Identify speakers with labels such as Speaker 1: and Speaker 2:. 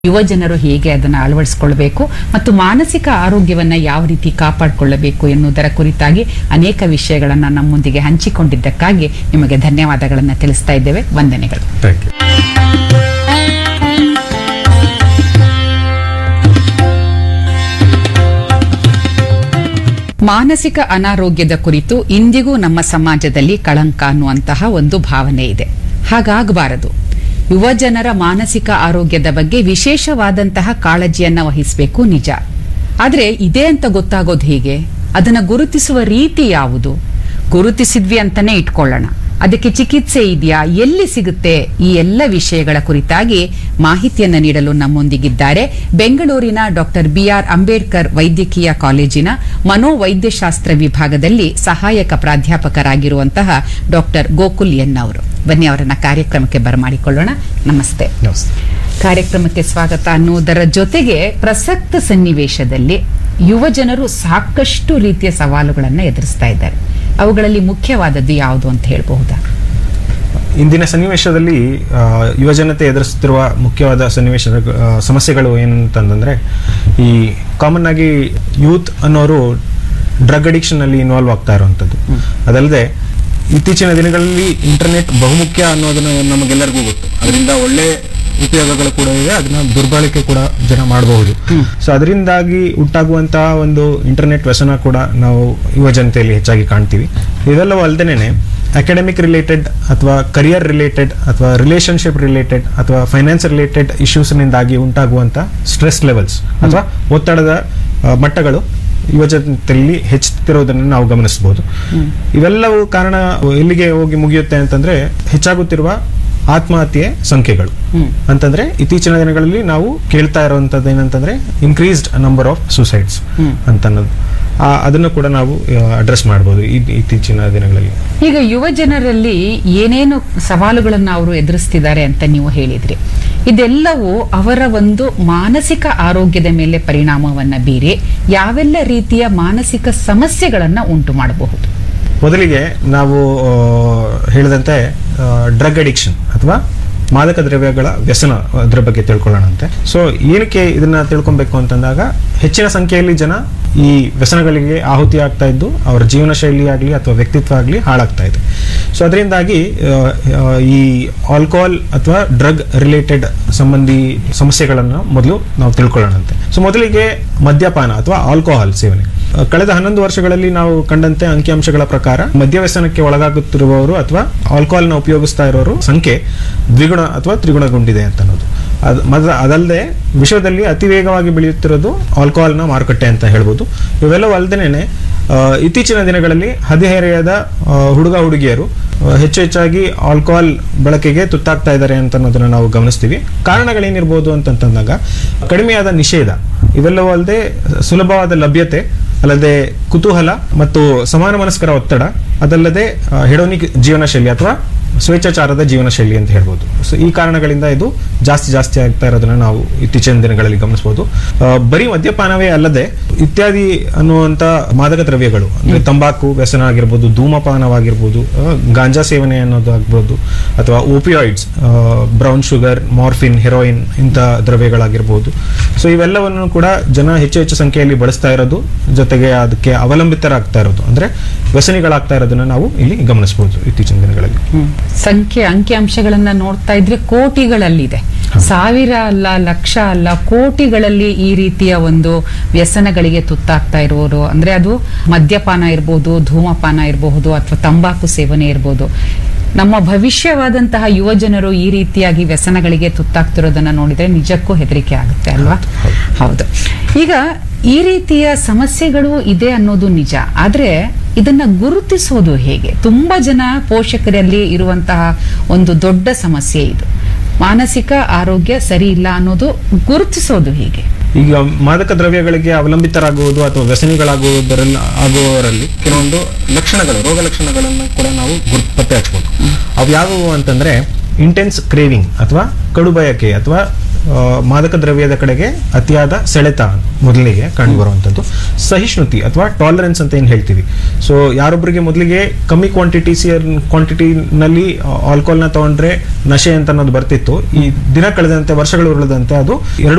Speaker 1: ಯುವ ಜನರು ಹೇಗೆ ಅದನ್ನು ಅಳವಡಿಸಿಕೊಳ್ಬೇಕು ಮತ್ತು ಮಾನಸಿಕ ಆರೋಗ್ಯವನ್ನ ಯಾವ ರೀತಿ ಕಾಪಾಡಿಕೊಳ್ಳಬೇಕು ಎನ್ನುವುದರ ಕುರಿತಾಗಿ ಅನೇಕ ವಿಷಯಗಳನ್ನ ನಮ್ಮೊಂದಿಗೆ ಹಂಚಿಕೊಂಡಿದ್ದಕ್ಕಾಗಿ ನಿಮಗೆ ಧನ್ಯವಾದಗಳನ್ನು ತಿಳಿಸ್ತಾ ಇದ್ದೇವೆ ವಂದನೆಗಳು
Speaker 2: ಥ್ಯಾಂಕ್ ಯು
Speaker 1: ಮಾನಸಿಕ ಅನಾರೋಗ್ಯದ ಕುರಿತು ಇಂದಿಗೂ ನಮ್ಮ ಸಮಾಜದಲ್ಲಿ ಕಳಂಕ ಅನ್ನುವಂತಹ ಒಂದು ಭಾವನೆ ಇದೆ ಹಾಗಾಗಬಾರದು ಯುವ ಜನರ ಮಾನಸಿಕ ಆರೋಗ್ಯದ ಬಗ್ಗೆ ವಿಶೇಷವಾದಂತಹ ಕಾಳಜಿಯನ್ನ ವಹಿಸಬೇಕು ನಿಜ ಆದ್ರೆ ಇದೆ ಅಂತ ಗೊತ್ತಾಗೋದು ಹೇಗೆ ಅದನ್ನ ಗುರುತಿಸುವ ರೀತಿ ಯಾವುದು ಗುರುತಿಸಿದ್ವಿ ಅಂತಾನೆ ಇಟ್ಕೊಳ್ಳೋಣ ಅದಕ್ಕೆ ಚಿಕಿತ್ಸೆ ಇದೆಯಾ ಎಲ್ಲಿ ಸಿಗುತ್ತೆ ಈ ಎಲ್ಲ ವಿಷಯಗಳ ಕುರಿತಾಗಿ ಮಾಹಿತಿಯನ್ನು ನೀಡಲು ನಮ್ಮೊಂದಿಗಿದ್ದಾರೆ ಬೆಂಗಳೂರಿನ ಡಾಕ್ಟರ್ ಬಿಆರ್ ಅಂಬೇಡ್ಕರ್ ವೈದ್ಯಕೀಯ ಕಾಲೇಜಿನ ಮನೋವೈದ್ಯಶಾಸ್ತ್ರ ವಿಭಾಗದಲ್ಲಿ ಸಹಾಯಕ ಪ್ರಾಧ್ಯಾಪಕರಾಗಿರುವಂತಹ ಡಾಕ್ಟರ್ ಗೋಕುಲ್ ಎನ್ ಅವರು ಬನ್ನಿ ಅವರನ್ನ ಕಾರ್ಯಕ್ರಮಕ್ಕೆ ಬರಮಾಡಿಕೊಳ್ಳೋಣ ನಮಸ್ತೆ
Speaker 2: ನಮಸ್ತೆ
Speaker 1: ಕಾರ್ಯಕ್ರಮಕ್ಕೆ ಸ್ವಾಗತ ಅನ್ನುವುದರ ಜೊತೆಗೆ ಪ್ರಸಕ್ತ ಸನ್ನಿವೇಶದಲ್ಲಿ ಯುವ ಜನರು ಸಾಕಷ್ಟು ರೀತಿಯ ಸವಾಲುಗಳನ್ನು ಎದುರಿಸ್ತಾ ಇದ್ದಾರೆ ಅವುಗಳಲ್ಲಿ ಮುಖ್ಯವಾದದ್ದು ಯಾವುದು ಅಂತ ಹೇಳಬಹುದಾ
Speaker 2: ಇಂದಿನ ಸನ್ನಿವೇಶದಲ್ಲಿ ಆ, ಯುವಜನತೆ ಎದುರಿಸುತ್ತಿರುವ ಮುಖ್ಯವಾದ ಸನ್ನಿವೇಶದ ಆ, ಸಮಸ್ಯೆಗಳು ಏನಂತಂದ್ರೆ ಈ ಕಾಮನ್ ಆಗಿ ಯೂತ್ ಅನ್ನೋರು ಡ್ರಗ್ ಅಡಿಕ್ಷನ್ ಅಲ್ಲಿ ಇನ್ವಾಲ್ವ್ ಆಗ್ತಾ ಇರುವಂತದ್ದು ಅದಲ್ಲದೆ ಇತ್ತೀಚಿನ ದಿನಗಳಲ್ಲಿ ಇಂಟರ್ನೆಟ್ ಬಹುಮುಖ್ಯ ಅನ್ನೋದನ್ನ ನಮಗೆಲ್ಲರಿಗೂ ಗೊತ್ತು ಅದರಿಂದ ಒಳ್ಳೆ ಉಪಯೋಗಗಳು ಕೂಡ ಇದೆ ಅದನ್ನ ದುರ್ಬಳಕೆ ಕೂಡ ಜನ ಮಾಡಬಹುದು ಸೊ ಅದರಿಂದಾಗಿ ಉಂಟಾಗುವಂತಹ ಒಂದು ಇಂಟರ್ನೆಟ್ ವ್ಯಸನ ಕೂಡ ನಾವು ಯುವ ಜನತೆಯಲ್ಲಿ ಹೆಚ್ಚಾಗಿ ಕಾಣ್ತೀವಿ ಇವೆಲ್ಲವೂ ಅಲ್ಲದೇನೆ ಅಕಾಡೆಮಿಕ್ ರಿಲೇಟೆಡ್ ಅಥವಾ ಕರಿಯರ್ ರಿಲೇಟೆಡ್ ಅಥವಾ ರಿಲೇಶನ್ಶಿಪ್ ರಿಲೇಟೆಡ್ ಅಥವಾ ಫೈನಾನ್ಸ್ ರಿಲೇಟೆಡ್ ಇಶ್ಯೂಸ್ನಿಂದಾಗಿ ಉಂಟಾಗುವಂತ ಸ್ಟ್ರೆಸ್ ಲೆವೆಲ್ಸ್ ಅಥವಾ ಒತ್ತಡದ ಆ, ಮಟ್ಟಗಳು ಯುವಜನತೆಯಲ್ಲಿ ಹೆಚ್ಚುತ್ತಿರೋದನ್ನು ನಾವು ಗಮನಿಸಬಹುದು ಇವೆಲ್ಲವೂ ಕಾರಣ ಎಲ್ಲಿಗೆ ಹೋಗಿ ಮುಗಿಯುತ್ತೆ ಅಂತಂದ್ರೆ ಹೆಚ್ಚಾಗುತ್ತಿರುವ ಆತ್ಮಹತ್ಯೆ ಸಂಖ್ಯೆಗಳು ಅಂತಂದ್ರೆ ಇತ್ತೀಚಿನ ದಿನಗಳಲ್ಲಿ ನಾವು ಕೇಳ್ತಾ ಇರುವಂತದ್ದು ಏನಂತಂದ್ರೆ ಇನ್ಕ್ರೀಸ್ಡ್ ನಂಬರ್ ಆಫ್ ಸುಸೈಡ್ಸ್ ಅಂತ ಅನ್ನೋದು ಆ, ಅದನ್ನು ಕೂಡ ನಾವು ಅಡ್ರೆಸ್ ಮಾಡಬಹುದು ಇತ್ತೀಚಿನ ದಿನಗಳಲ್ಲಿ
Speaker 1: ಈಗ ಯುವ ಜನರಲ್ಲಿ ಏನೇನು ಸವಾಲುಗಳನ್ನು ಅವರು ಎದುರಿಸ್ತಿದ್ದಾರೆ ಅಂತ ನೀವು ಹೇಳಿದ್ರಿ ಇದೆಲ್ಲವೂ ಅವರ ಒಂದು ಮಾನಸಿಕ ಆರೋಗ್ಯದ ಮೇಲೆ ಪರಿಣಾಮವನ್ನ ಬೀರಿ ಯಾವೆಲ್ಲ ರೀತಿಯ ಮಾನಸಿಕ ಸಮಸ್ಯೆಗಳನ್ನ ಉಂಟು ಮಾಡಬಹುದು
Speaker 2: ಮೊದಲಿಗೆ ನಾವು ಆ, ಹೇಳಿದಂತೆ ಡ್ರಗ್ ಅಡಿಕ್ಷನ್ ಅಥವಾ ಮಾದಕ ದ್ರವ್ಯಗಳ ವ್ಯಸನ ಅದರ ಬಗ್ಗೆ ತಿಳ್ಕೊಳ್ಳೋಣಂತೆ ಸೊ ಏನಕ್ಕೆ ಇದನ್ನ ತಿಳ್ಕೊಬೇಕು ಅಂತಂದಾಗ ಹೆಚ್ಚಿನ ಸಂಖ್ಯೆಯಲ್ಲಿ ಜನ ಈ ವ್ಯಸನಗಳಿಗೆ ಆಹುತಿ ಆಗ್ತಾ ಇದ್ದು ಅವರ ಜೀವನ ಶೈಲಿ ಆಗಲಿ ಅಥವಾ ವ್ಯಕ್ತಿತ್ವ ಆಗಲಿ ಹಾಳಾಗ್ತಾ ಇದೆ ಸೊ ಅದರಿಂದಾಗಿ ಆ, ಆ, ಈ ಆಲ್ಕೋಹಾಲ್ ಅಥವಾ ಡ್ರಗ್ ರಿಲೇಟೆಡ್ ಸಂಬಂಧಿ ಸಮಸ್ಯೆಗಳನ್ನು ಮೊದಲು ನಾವು ತಿಳ್ಕೊಳ್ಳೋಣಂತೆ ಸೊ ಮೊದಲಿಗೆ ಮದ್ಯಪಾನ ಅಥವಾ ಆಲ್ಕೋಹಾಲ್ ಸೇವನೆ ಆ, ಕಳೆದ ಹನ್ನೊಂದು ವರ್ಷಗಳಲ್ಲಿ ನಾವು ಕಂಡಂತೆ ಅಂಕಿಅಂಶಗಳ ಪ್ರಕಾರ ಮದ್ಯವ್ಯಸನಕ್ಕೆ ಒಳಗಾಗುತ್ತಿರುವವರು ಅಥವಾ ಆಲ್ಕೋಹಾಲ್ ನ ಉಪಯೋಗಿಸ್ತಾ ಇರೋರು ಸಂಖ್ಯೆ ದ್ವಿಗುಣ ಅಥವಾ ತ್ರಿಗುಣಗೊಂಡಿದೆ ಅಂತ ಅನ್ನೋದು ಅದ್ ಮೊದ- ಅದಲ್ಲದೆ ವಿಶ್ವದಲ್ಲಿ ಅತಿ ವೇಗವಾಗಿ ಬೆಳೆಯುತ್ತಿರೋದು ಆಲ್ಕೋಹಾಲ್ ನ ಮಾರುಕಟ್ಟೆ ಅಂತ ಹೇಳ್ಬೋದು ಇವೆಲ್ಲವೂ ಅಲ್ಲದೇನೆ ಇತ್ತೀಚಿನ ದಿನಗಳಲ್ಲಿ ಹದಿಹರೆಯದ ಆ, ಹುಡುಗ ಹುಡುಗಿಯರು ಆ, ಹೆಚ್ಚು ಹೆಚ್ಚಾಗಿ ಆಲ್ಕೋಹಾಲ್ ಬಳಕೆಗೆ ತುತ್ತಾಗ್ತಾ ಇದ್ದಾರೆ ಅಂತ ಅನ್ನೋದನ್ನ ನಾವು ಗಮನಿಸ್ತೀವಿ ಕಾರಣಗಳೇನಿರ್ಬೋದು ಅಂತಂತಂದಾಗ ಕಡಿಮೆಯಾದ ನಿಷೇಧ ಇವೆಲ್ಲವೂ ಅಲ್ಲದೆ ಸುಲಭವಾದ ಲಭ್ಯತೆ ಅಲ್ಲದೆ ಕುತೂಹಲ ಮತ್ತು ಸಮಾನ ಮನಸ್ಕರ ಒತ್ತಡ ಅದಲ್ಲದೆ ಹೆಡೋನಿಕ್ ಜೀವನ ಶೈಲಿ ಅಥವಾ ಸ್ವೇಚ್ಛಾಚಾರದ ಜೀವನ ಶೈಲಿ ಅಂತ ಹೇಳ್ಬೋದು ಸೊ ಈ ಕಾರಣಗಳಿಂದ ಇದು ಜಾಸ್ತಿ ಜಾಸ್ತಿ ಆಗ್ತಾ ಇರೋದನ್ನ ನಾವು ಇತ್ತೀಚಿನ ದಿನಗಳಲ್ಲಿ ಗಮನಿಸಬಹುದು ಆ, ಬರೀ ಮದ್ಯಪಾನವೇ ಅಲ್ಲದೆ ಇತ್ಯಾದಿ ಅನ್ನುವಂತ ಮಾದಕ ದ್ರವ್ಯಗಳು ಅಂದ್ರೆ ತಂಬಾಕು ವ್ಯಸನ ಆಗಿರ್ಬೋದು ಧೂಮಪಾನವಾಗಿರ್ಬೋದು ಆ, ಗಾಂಜಾ ಸೇವನೆ ಅನ್ನೋದು ಆಗ್ಬೋದು ಅಥವಾ opioids brown sugar morphine heroin ಇಂಥ ದ್ರವ್ಯಗಳಾಗಿರ್ಬೋದು ಸೊ ಇವೆಲ್ಲವನ್ನು ಕೂಡ ಜನ ಹೆಚ್ಚು ಹೆಚ್ಚು ಸಂಖ್ಯೆಯಲ್ಲಿ ಬಳಸ್ತಾ ಇರೋದು ಜೊತೆಗೆ ಅದಕ್ಕೆ ಅವಲಂಬಿತರಾಗ್ತಾ ಇರೋದು ಅಂದ್ರೆ ವ್ಯಸನಿಗಳಾಗ್ತಾ ಇರೋದನ್ನ ನಾವು ಇಲ್ಲಿ ಗಮನಿಸಬಹುದು ಇತ್ತೀಚಿನ ದಿನಗಳಲ್ಲಿ
Speaker 1: ಸಂಖ್ಯೆ ಅಂಕಿಅಂಶಗಳನ್ನ ನೋಡ್ತಾ ಇದ್ರೆ ಕೋಟಿಗಳಲ್ಲಿದೆ ಸಾವಿರ ಅಲ್ಲ ಲಕ್ಷ ಅಲ್ಲ ಕೋಟಿಗಳಲ್ಲಿ ಈ ರೀತಿಯ ಒಂದು ವ್ಯಸನಗಳಿಗೆ ತುತ್ತಾಗ್ತಾ ಇರುವವರು ಅಂದ್ರೆ ಅದು ಮದ್ಯಪಾನ ಇರಬಹುದು ಧೂಮಪಾನ ಇರಬಹುದು ಅಥವಾ ತಂಬಾಕು ಸೇವನೆ ಇರಬಹುದು ನಮ್ಮ ಭವಿಷ್ಯವಾದಂತಹ ಯುವ ಜನರು ಈ ರೀತಿಯಾಗಿ ವ್ಯಸನಗಳಿಗೆ ತುತ್ತಾಗ್ತಿರೋದನ್ನ ನೋಡಿದ್ರೆ ನಿಜಕ್ಕೂ ಹೆದರಿಕೆ ಆಗುತ್ತೆ ಅಲ್ವಾ ಹೌದು ಈಗ ಈ ರೀತಿಯ ಸಮಸ್ಯೆಗಳು ಇದೆ ಅನ್ನೋದು ನಿಜ ಆದ್ರೆ ಇದನ್ನ ಗುರುತಿಸೋದು ಹೇಗೆ ತುಂಬಾ ಜನ ಪೋಷಕರಲ್ಲಿ ಇರುವಂತಹ ಒಂದು ದೊಡ್ಡ ಸಮಸ್ಯೆ ಇದು ಮಾನಸಿಕ ಆರೋಗ್ಯ ಸರಿ ಇಲ್ಲ ಅನ್ನೋದು ಗುರುತಿಸೋದು ಹೇಗೆ
Speaker 2: ಈಗ ಮಾದಕ ದ್ರವ್ಯಗಳಿಗೆ ಅವಲಂಬಿತರಾಗುವುದು ಅಥವಾ ವ್ಯಸನಿಗಳಾಗುವುದರಲ್ಲಿ ಆಗುವವರಲ್ಲಿ ಕೆಲವೊಂದು ಲಕ್ಷಣಗಳು ರೋಗ ಲಕ್ಷಣಗಳನ್ನು ಕೂಡ ನಾವು ಗುರ್ ಪತ್ತೆ ಹಚ್ಬೋದು ಅವು ಯಾವುವು ಅಂತಂದ್ರೆ ಇಂಟೆನ್ಸ್ ಕ್ರೇವಿಂಗ್ ಅಥವಾ ಕಡು ಬಯಕೆ ಅಥವಾ ಆ, ಮಾದಕ ದ್ರವ್ಯದ ಕಡೆಗೆ ಅತಿಯಾದ ಸೆಳೆತ ಮೊದಲಿಗೆ ಕಂಡು ಬರುವಂಥದ್ದು ಸಹಿಷ್ಣುತಿ ಅಥವಾ ಟಾಲರೆನ್ಸ್ ಅಂತ ಏನು ಹೇಳ್ತೀವಿ ಸೊ ಯಾರೊಬ್ಬರಿಗೆ ಮೊದಲಿಗೆ ಕಮ್ಮಿ ಕ್ವಾಂಟಿಟಿ ಕ್ವಾಂಟಿಟಿನಲ್ಲಿ ಆಲ್ಕೋಹಾಲ್ನ ತಗೊಂಡ್ರೆ ನಶೆ ಅಂತ ಅನ್ನೋದು ಬರ್ತಿತ್ತು ಈ ದಿನ ಕಳೆದಂತೆ ವರ್ಷಗಳು ಉರುಳದಂತೆ ಅದು ಎರಡು